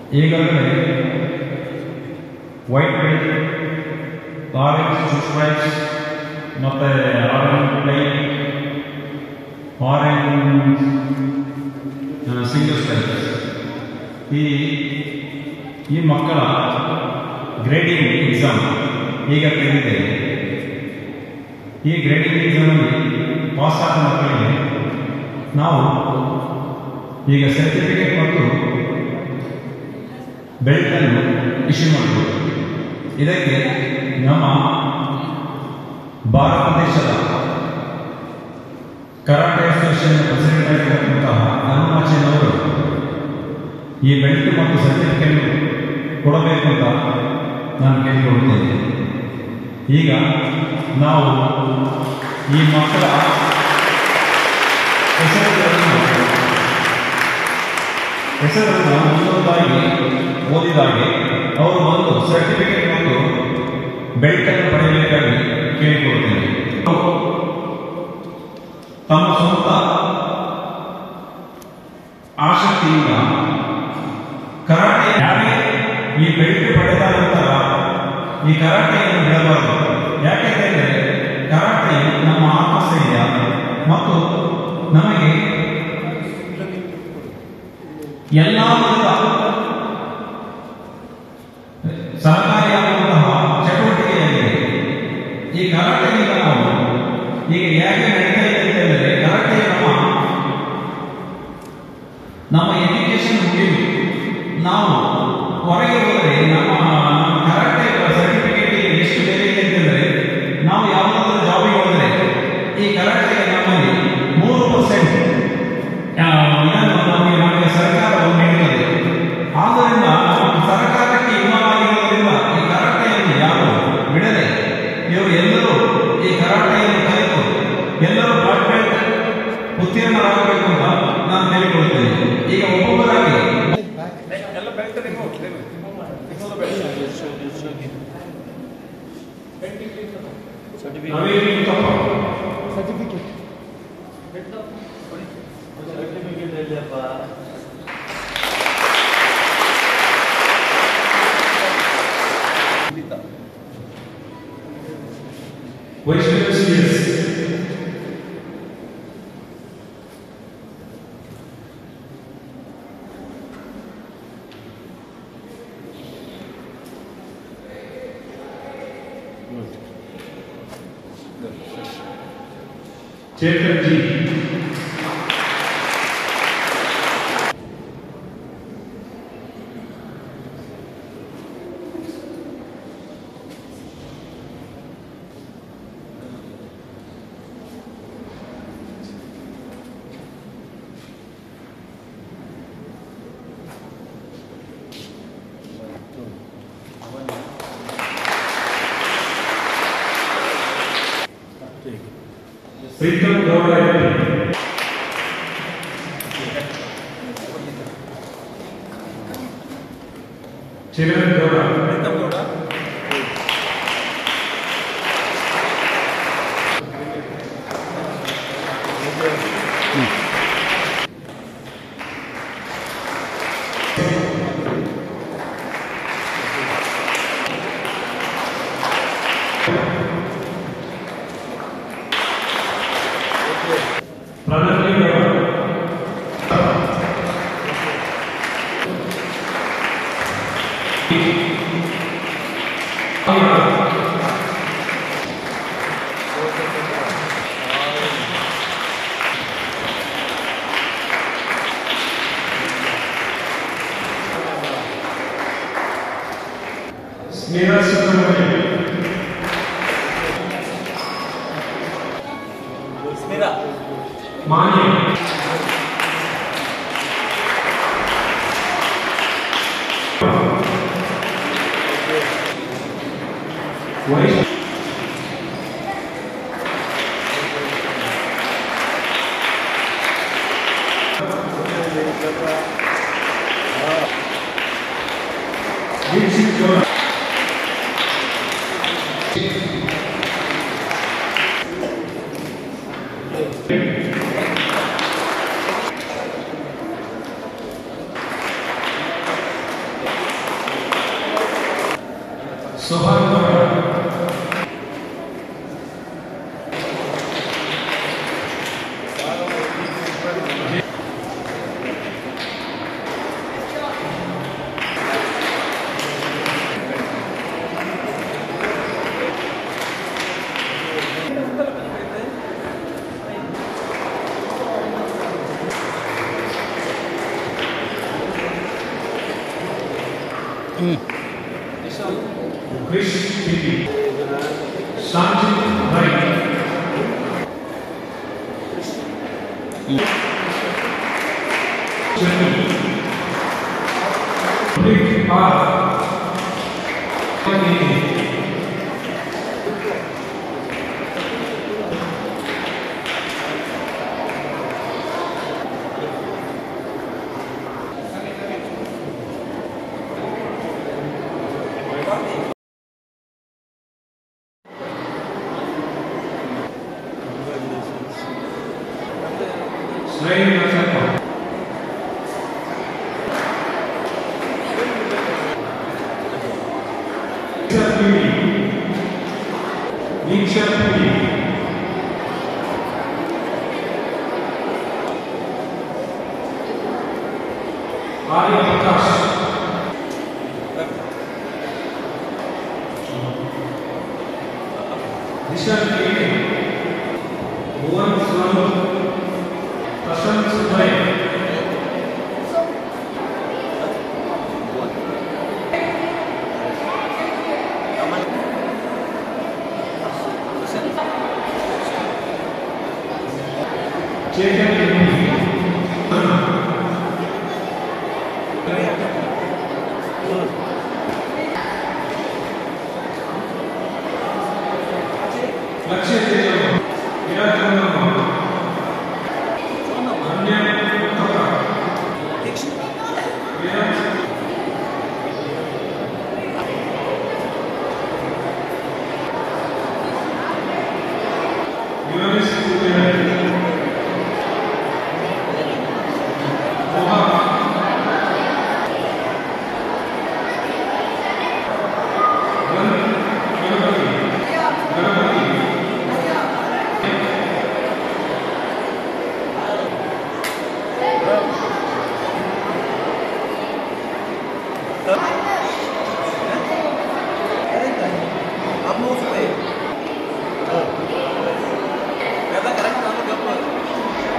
ಈಗಾಗಲೇ white belt orange two stripes ಮತ್ತು orange plain orange single stripes ಈ ಈ ಮಕ್ಕಳ ಗ್ರೇಡಿಂಗ್ ಎಕ್ಸಾಮ್ ಈಗ ತೆಗೆದಿದ್ದೇವೆ ಈ ಗ್ರೇಡಿಂಗ್ ಎಕ್ಸಾಮಲ್ಲಿ ಪಾಸ್ ಆದ ಮಕ್ಕಳಿಗೆ ನಾವು ಈಗ ಸರ್ಟಿಫಿಕೇಟ್ ಮತ್ತು ಬೆಲ್ಟನ್ನು ಇಶ್ಯೂ ಮಾಡಬಹುದು ಇದಕ್ಕೆ ನಮ್ಮ ಭಾರತ ದೇಶದ ಕರಾಟೆ ಅಸೋಸಿಯೇಷನ್ ಪ್ರೆಸಿಡೆಂಟ್ ಆಗಿರತಕ್ಕಂತಹ ಹನುಮಾಚನವರು ಈ ಬೆಲ್ಟ್ ಮತ್ತು ಸರ್ಟಿಫಿಕೇಟ್ ಕೊಡಬೇಕು ಅಂತ ನಾನು ಕೇಳಿಕೊಳ್ಳುತ್ತೇನೆ ಈಗ ನಾವು ಈ ಮಕ್ಕಳ ಹೆಸರುಗಳನ್ನು ಹೆಸರನ್ನು ಒಂದೊಂದಾಗಿ ಓದಿದಾಗೆ ಅವರು ಒಂದು ಸರ್ಟಿಫಿಕೇಟ್ ಮತ್ತು ಬೆಲ್ಟ್ ಅನ್ನು ಪಡೆಯಬೇಕಾಗಿ ಕೇಳಿಕೊಳ್ಳುತ್ತೇನೆ ತಮ್ಮ ಸ್ವಂತ ಆಸಕ್ತಿಯಿಂದ ಕರಾಟೆ ಯಾರೇ ಈ ಬೆಲ್ಟ್ ಪಡೆದ ನಂತರ ಈ ಕರಾಟೆಯನ್ನು ಬಿಡಬಾರದು ಯಾಕೆಂದರೆ ಕರಾಟೆ ನಮ್ಮ ಆತ್ಮಸ್ಥೈರ್ಯ ಮತ್ತು ನಮಗೆ ಎಲ್ಲ ವಿಧದ ಸಹಕಾರಿಯಾಗುವಂತಹ ಚಟುವಟಿಕೆಯಾಗಿದೆ ಈ ಕರಾಟೆಯಿಂದ ನಾವು ಈಗ ಯಾಕೆ ನಡೀತಾ ಇದೆ ಅಂತಂದರೆ ಕರಾಟೆ ನಮ್ಮ ನಮ್ಮ ಎಜುಕೇಶನ್ ಮುಗಿದು ನಾವು ಹೊರಗೆ ಹೋದರೆ ನಮ್ಮ ನಮ್ಮ ಕರಾಟೆ ಸರ್ಟಿಫಿಕೇಟ್ ಎಷ್ಟು ಬೆಲೆ ಇದೆ ಅಂತಂದರೆ ನಾವು ಯಾವುದಾದ್ರೂ ಜಾಬಿಗೆ ಹೋದರೆ ಈ ಕರಾಟೆ ನಮ್ಮಲ್ಲಿ ಮೂರು ಪರ್ಸೆಂಟ್ ನಮಗೆ ನಮಗೆ ಸರ್ಕಾರವು ನೀಡುತ್ತದೆ ಆದ್ದರಿಂದ ಸರ್ಕಾರಕ್ಕೆ ಇಲ್ಲವಾಗಿರುವುದರಿಂದ ಈ ಕರಾಟೆಯನ್ನು ಯಾರು ಬಿಡದೆ ಇವರು ಎಲ್ಲರೂ ಈ ಕರಾಟೆಯನ್ನು ಕಲಿತು ಎಲ್ಲರೂ ಬ್ಲಾಕ್ ಬೆಲ್ಟ್ ಉತ್ತೀರ್ಣರಾಗಬೇಕು ಅಂತ ನಾನು ಹೇಳಿಕೊಳ್ಳುತ್ತೇನೆ ಈಗ ಒಬ್ಬೊಬ್ಬರಾಗಿ ಎಲ್ಲ ಬೆಳ್ತ remove remove Naveen Muthappa Vaishnava CS Chetan G Preetham Gowda M. Chiran Gowda Gowda Pranavi Gowda Sneha Subrahmanya Smira Manya Vaish Dixit Gowda ಸ್ವಾಭಾವಿಕವಾಗಿ Chris Tipi, Sanjit Rai, Jenny, Rick R. Kenny, Swain Nasapa. Nisha Puri. Nisha Puri. Arya Prakash. Nisha Puri. Bhuvan Swarup. Prashant Subhay. Chetan Yamuni. ಲಕ್ಷ್ಯ ತೇಜಮ್ಮ ವಿರಾಜಮಮ್ಮ ಅನ್ಯ ಉತ್ತಮ ವಿರಾಜ ಯುವನಿಸ್ ಕುಬೇರ ಮೋಹ ಗಣಪತಿ ಗಣಪತಿ आप लोग सकते हैं कहता करेक्ट हम लोग गप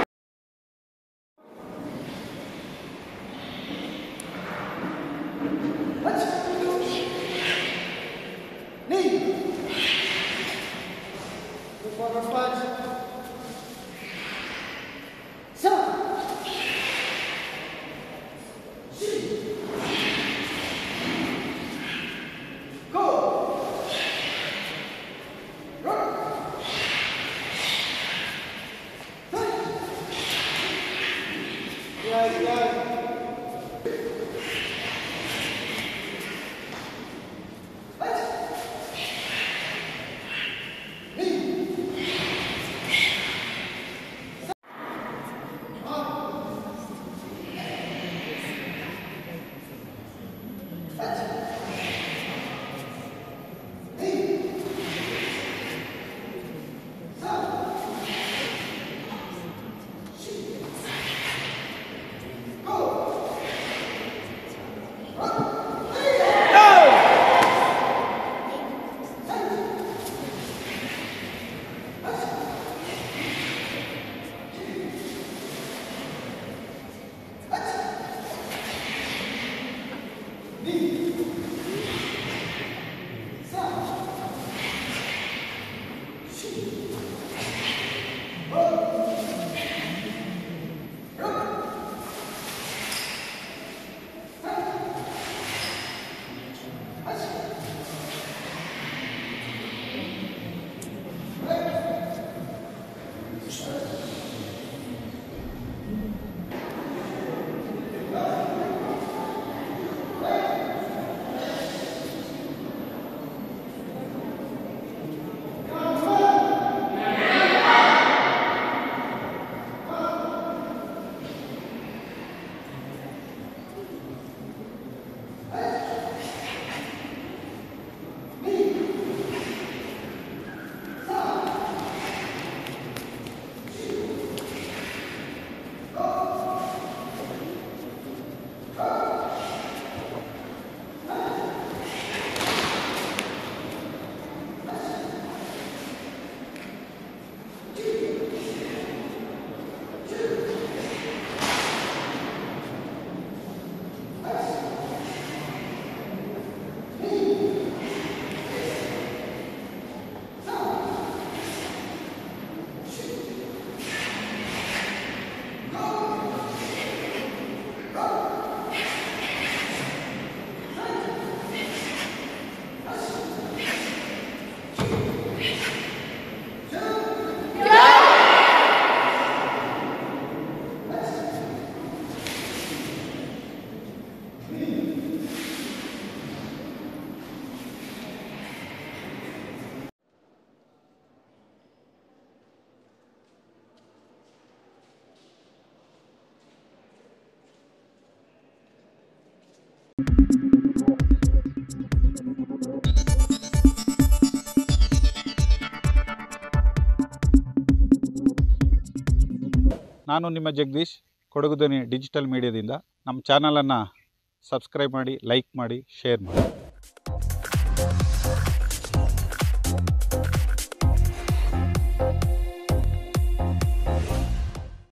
ನಾನು ನಿಮ್ಮ ಜಗದೀಶ್ ಕೊಡಗು ಧ್ವನಿ ಡಿಜಿಟಲ್ ಮೀಡಿಯಾದಿಂದ ನಮ್ಮ ಚಾನಲನ್ನು ಸಬ್ಸ್ಕ್ರೈಬ್ ಮಾಡಿ ಲೈಕ್ ಮಾಡಿ ಶೇರ್ ಮಾಡಿ